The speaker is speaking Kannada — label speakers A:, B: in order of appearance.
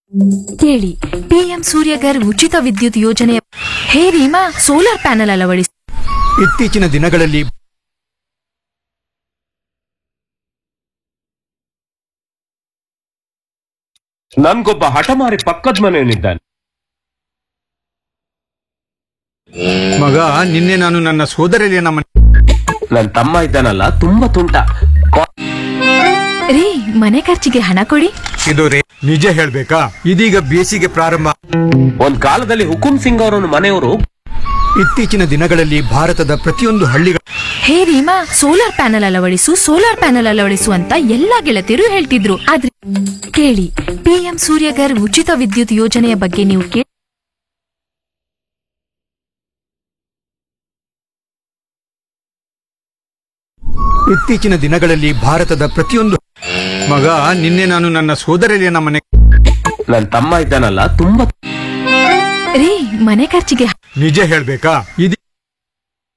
A: ಕೇಳಿ ಪಿಎಂ ಸೂರ್ಯಗರ್ ಉಚಿತ ವಿದ್ಯುತ್ ಯೋಜನೆಯ ಹೇ ರೀಮಾ ಸೋಲಾರ್ ಪ್ಯಾನೆಲ್ ಅಳವಡಿಸಿ
B: ಇತ್ತೀಚಿನ ದಿನಗಳಲ್ಲಿ
C: ನನ್ಗೊಬ್ಬ ಹಠಮಾರಿ ಪಕ್ಕದ ಮನೆಯವನಿದ್ದಾನೆ
B: ಮಗ ನಿನ್ನೆ ನಾನು ನನ್ನ ಸೋದರಳಿಯ ನಮ್ಮ
C: ನನ್ ತಮ್ಮ ಇದ್ದಾನಲ್ಲ ತುಂಬಾ ತುಂಟ ಕಾ-
A: ರೀ ಮನೆ ಖರ್ಚಿಗೆ ಹಣ ಕೊಡಿ
B: ಇದು ರೇ ನಿಜ ಹೇಳ್ಬೇಕಾ ಇದೀಗ ಬೇಸಿಗೆ ಪ್ರಾರಂಭ
C: ಒಂದ್ ಕಾಲದಲ್ಲಿ ಹುಕುಂ ಸಿಂಗ್ ಅವರನ್ನು ಮನೆಯವರು
B: ಇತ್ತೀಚಿನ ದಿನಗಳಲ್ಲಿ ಭಾರತದ ಪ್ರತಿಯೊಂದು ಹಳ್ಳಿಗಳ
A: ಹೇ ರೀಮಾ ಸೋಲಾರ್ ಪ್ಯಾನೆಲ್ ಅಳವಡಿಸು ಸೋಲಾರ್ ಪ್ಯಾನೆಲ್ ಅಳವಡಿಸು ಅಂತ ಎಲ್ಲಾ ಗೆಳತಿಯರು ಹೇಳ್ತಿದ್ರು ಆದ್ರೆ ಕೇಳಿ ಪಿಎಂ ಸೂರ್ಯಗರ್ ಉಚಿತ ವಿದ್ಯುತ್ ಯೋಜನೆಯ ಬಗ್ಗೆ ನೀವು ಕೇಳಿ
B: ಇತ್ತೀಚಿನ ದಿನಗಳಲ್ಲಿ ಭಾರತದ ಪ್ರತಿಯೊಂದು ಮಗ ನಿನ್ನೆ ನಾನು ನನ್ನ ಸೋದರಳಿಯ ಮನೆ
C: ನನ್ ತಮ್ಮ ಇದ್ದಾನಲ್ಲ ತುಂಬಾ
A: ರೀ ಮನೆ ಖರ್ಚಿಗೆ
B: ನಿಜ ಹೇಳ್ಬೇಕಾ ಇದೀ